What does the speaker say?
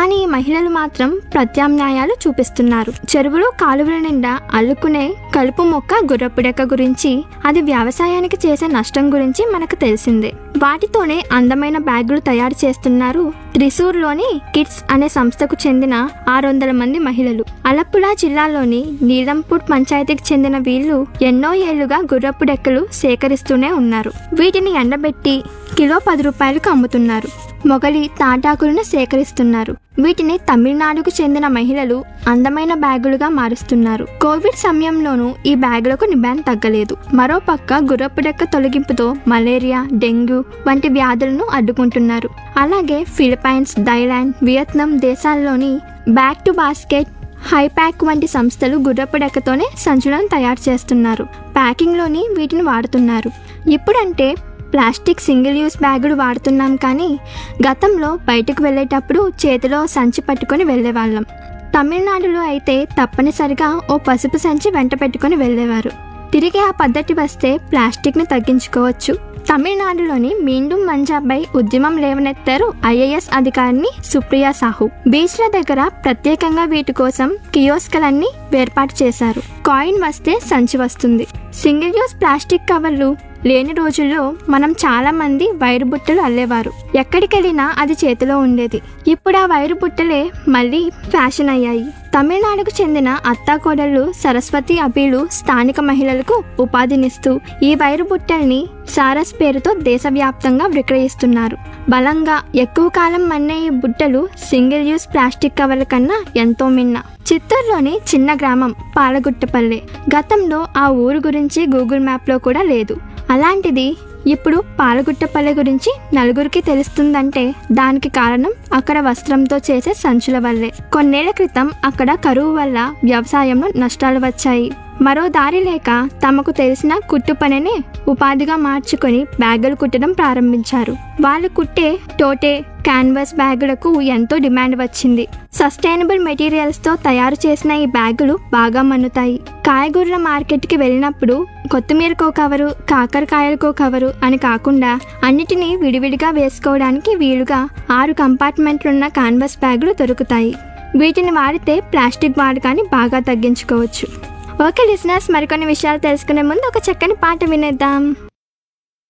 కానీ ఈ మహిళలు మాత్రం ప్రత్యామ్నాయాలు చూపిస్తున్నారు చెరువులు కాలువల నిండా అల్లుకునే కలుపు మొక్క గుర్రపుడెక్క గురించి అది వ్యవసాయానికి చేసే నష్టం గురించి మనకు తెలిసిందే వాటితోనే అందమైన బ్యాగులు తయారు చేస్తున్నారు త్రిశూర్లోని కిడ్స్ అనే సంస్థకు చెందిన ఆరు వందల మంది మహిళలు అలప్పుళ జిల్లాలోని నీలంపూట్ పంచాయతీకి చెందిన వీళ్ళు ఎన్నో ఏళ్లుగా గుర్రపు డెక్కలు సేకరిస్తూనే ఉన్నారు వీటిని ఎండబెట్టి కిలో పది రూపాయలకు అమ్ముతున్నారు మొగలి తాటాకులను సేకరిస్తున్నారు వీటిని తమిళనాడుకు చెందిన మహిళలు అందమైన బ్యాగులుగా మారుస్తున్నారు కోవిడ్ సమయంలోనూ ఈ బ్యాగులకు నిబాన్ తగ్గలేదు మరోపక్క గుర్రపు డెక్క తొలగింపుతో మలేరియా డెంగ్యూ వంటి వ్యాధులను అడ్డుకుంటున్నారు అలాగే ఫిలిప్పైన్స్ థైలాండ్ వియత్నాం దేశాల్లోని బ్యాక్ టు బాస్కెట్ హైప్యాక్ వంటి సంస్థలు గుర్రపు డెక్కతోనే సంచులను తయారు చేస్తున్నారు ప్యాకింగ్లోని వీటిని వాడుతున్నారు ఇప్పుడంటే ప్లాస్టిక్ సింగిల్ యూస్ బ్యాగులు వాడుతున్నాం కానీ గతంలో బయటకు వెళ్ళేటప్పుడు చేతిలో సంచి పట్టుకొని వెళ్ళేవాళ్ళం తమిళనాడులో అయితే తప్పనిసరిగా ఓ పసుపు సంచి వెంట పెట్టుకొని వెళ్ళేవారు తిరిగి ఆ పద్ధతి వస్తే ప్లాస్టిక్ని తగ్గించుకోవచ్చు తమిళనాడులోని మీండుం మంజాపై ఉద్యమం లేవనెత్తారు ఐఏఎస్ అధికారిని సుప్రియా సాహు బీచ్ల దగ్గర ప్రత్యేకంగా వీటి కోసం కియోస్కలన్నీ ఏర్పాటు చేశారు కాయిన్ వస్తే సంచి వస్తుంది సింగిల్ యూస్ ప్లాస్టిక్ కవర్లు లేని రోజుల్లో మనం చాలా మంది వైరు బుట్టలు అల్లేవారు ఎక్కడికెళ్ళినా అది చేతిలో ఉండేది ఇప్పుడు ఆ వైరు బుట్టలే మళ్ళీ ఫ్యాషన్ అయ్యాయి తమిళనాడుకు చెందిన అత్తాకోడళ్ళు సరస్వతి అబీలు స్థానిక మహిళలకు ఉపాధినిస్తూ ఈ వైరు బుట్టల్ని సారస్ పేరుతో దేశవ్యాప్తంగా విక్రయిస్తున్నారు బలంగా ఎక్కువ కాలం మన్నే ఈ బుట్టలు సింగిల్ యూస్ ప్లాస్టిక్ కవర్ల కన్నా ఎంతో మిన్న చిత్తూరులోని చిన్న గ్రామం పాలగుట్టపల్లె గతంలో ఆ ఊరు గురించి గూగుల్ మ్యాప్లో కూడా లేదు అలాంటిది ఇప్పుడు పాలగుట్టపల్లె గురించి నలుగురికి తెలుస్తుందంటే దానికి కారణం అక్కడ వస్త్రంతో చేసే సంచుల వల్లే కొన్నేళ్ల క్రితం అక్కడ కరువు వల్ల వ్యవసాయంలో నష్టాలు వచ్చాయి మరో దారి లేక తమకు తెలిసిన కుట్టు పనిని ఉపాధిగా మార్చుకొని బ్యాగులు కుట్టడం ప్రారంభించారు వాళ్ళు కుట్టే టోటే క్యాన్వాస్ బ్యాగులకు ఎంతో డిమాండ్ వచ్చింది సస్టైనబుల్ మెటీరియల్స్తో తయారు చేసిన ఈ బ్యాగులు బాగా మన్నుతాయి కాయగూరల మార్కెట్కి వెళ్ళినప్పుడు కొత్తిమీరకో కవరు కాకరకాయలకో కవరు అని కాకుండా అన్నిటినీ విడివిడిగా వేసుకోవడానికి వీలుగా ఆరు కంపార్ట్మెంట్లున్న కాన్వాస్ బ్యాగులు దొరుకుతాయి వీటిని వాడితే ప్లాస్టిక్ వాడకాన్ని బాగా తగ్గించుకోవచ్చు ఓకే లిసినర్స్ మరికొన్ని విషయాలు తెలుసుకునే ముందు ఒక చక్కని పాట వినేద్దాం